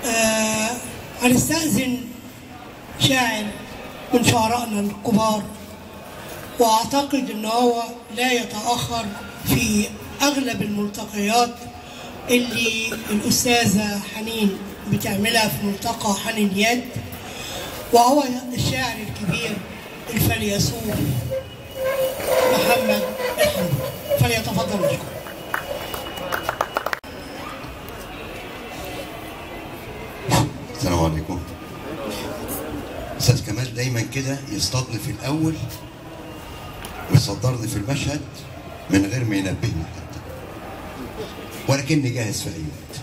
آه هنستأذن شاعر من شعرائنا الكبار واعتقد ان هو لا يتاخر في اغلب الملتقيات اللي الاستاذه حنين بتعملها في ملتقى حنينيات وهو الشاعر الكبير الفيلسوف محمد الحمد فليتفضل مشكور السلام عليكم استاذ كمال دايما كده يصطادني في الاول ويصدرني في المشهد من غير ما ينبهني حتى ولكني جاهز في اي وقت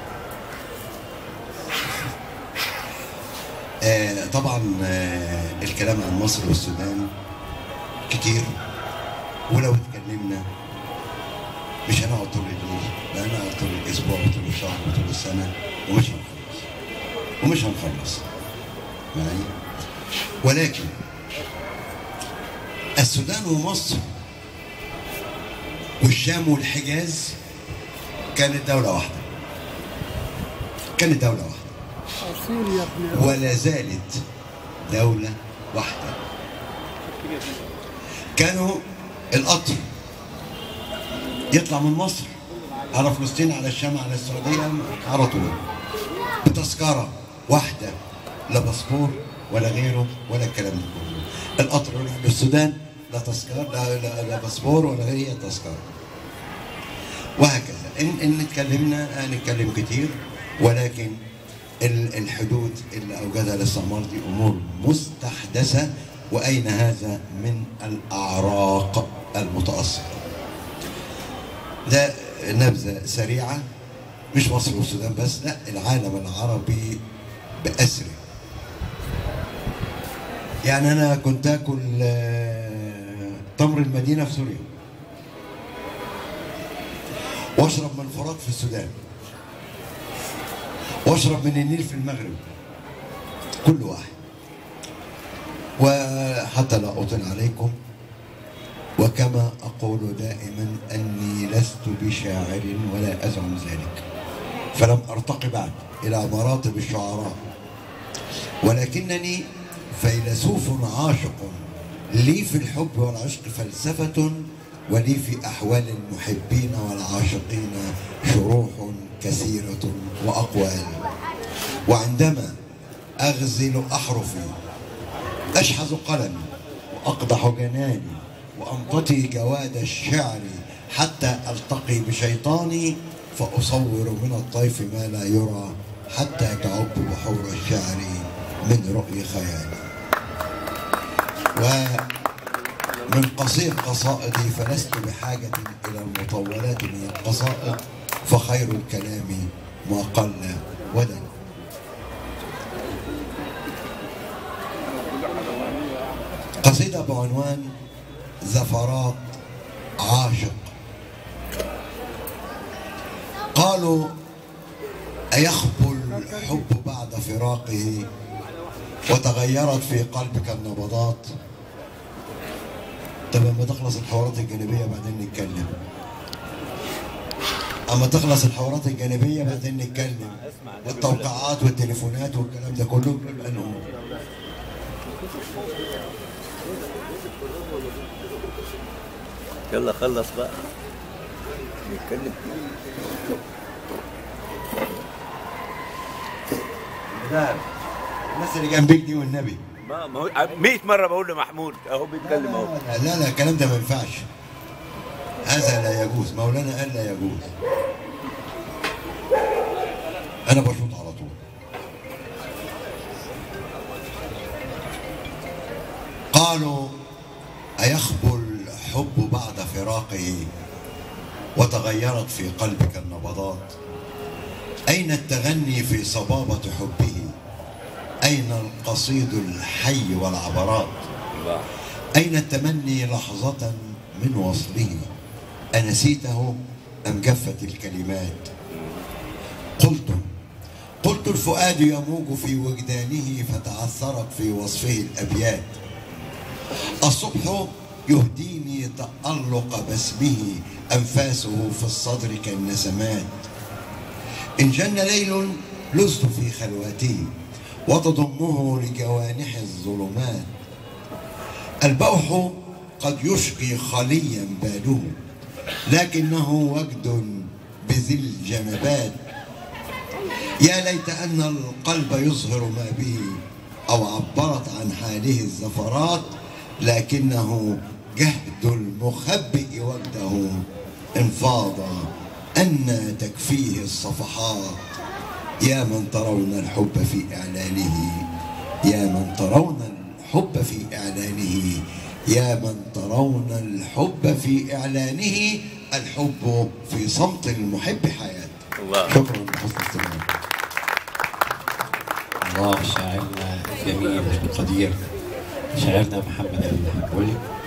آه طبعا آه الكلام عن مصر والسودان كتير ولو اتكلمنا مش هنقعد طول الليل لا هنقعد طول الاسبوع وطول الشهر وطول السنه ومش هنخلص ومش هنخلص معايا ولكن السودان ومصر والشام والحجاز كانت دولة واحدة كانت دولة واحدة أصيل يا ابني ولا زالت دولة واحدة كانوا القطر يطلع من مصر على فلسطين على الشام على السعودية على طول بتذكرة واحدة لا باسبور ولا غيره ولا الكلام ده كله القطر يروح للسودان لا تذكرة لا, لا, لا باسبور ولا غير هي تذكرة وهكذا إن, إن اتكلمنا نتكلم كتير ولكن ال- الحدود اللي أوجدها الاستعمار دي أمور مستحدثة وأين هذا من الأعراق المتأصلة ده نبذة سريعة مش مصر والسودان بس لا العالم العربي بأسره يعني أنا كنت آكل آه، تمر المدينة في سوريا واشرب من الفرات في السودان واشرب من النيل في المغرب كل واحد وحتى لا أطل عليكم وكما أقول دائما أني لست بشاعر ولا أزعم ذلك فلم أرتقي بعد إلى مراتب الشعراء ولكنني فيلسوف عاشق لي في الحب والعشق فلسفة ولي في أحوال المحبين والعاشقين شروح كثيرة وأقوال وعندما أغزل أحرفي أشحذ قلمي وأقدح جناني وأمتطي جواد الشعر حتى ألتقي بشيطاني فأصور من الطيف ما لا يرى حتى تعب بحور الشعر من رؤي خيالي ومن قصير قصائدي فلست بحاجة إلى المطولات من القصائد فخير الكلام ما قل ودل قصيدة بعنوان زفرات عاشق قالوا أيخبو الحب بعد فراقه وتغيرت في قلبك النبضات طب لما تخلص الحوارات الجانبية بعدين نتكلم أما تخلص الحوارات الجانبية بعدين نتكلم والتوقيعات والتليفونات والكلام ده كله بيبقى نقول يلا خلص بقى نتكلم ده الناس اللي جنبك دي والنبي ما ما هو 100 مره بقول لمحمود اهو بيتكلم اهو لا لا لا الكلام ده ما ينفعش هذا لا يجوز مولانا قال لا يجوز انا بشوط على طول قالوا أيخبو الحب بعد فراقه وتغيرت في قلبك النبضات أين التغني في صبابة حبه أين القصيد الحي والعبرات الله أين التمني لحظة من وصله أنسيته أم جفت الكلمات قلت قلت الفؤاد يموج في وجدانه فتعثرت في وصفه الأبيات الصبح يهديني تألق بسمه أنفاسه في الصدر كالنسمات إن جن ليل لست في خلوته وتضمه لجوانح الظلمات البوح قد يشقي خليا باله لكنه وجد بذي الجنبات يا ليت أن القلب يظهر ما به أو عبرت عن حاله الزفرات لكنه جهد المخبئ وجده انفاض أن تكفيه الصفحات يا من ترون الحب في إعلانه يا من ترون الحب في إعلانه يا من ترون الحب في إعلانه الحب في صمت المحب حياة الله. شكرا لحسن استماعكم الله شاعرنا الجميل القدير شاعرنا محمد المحمولي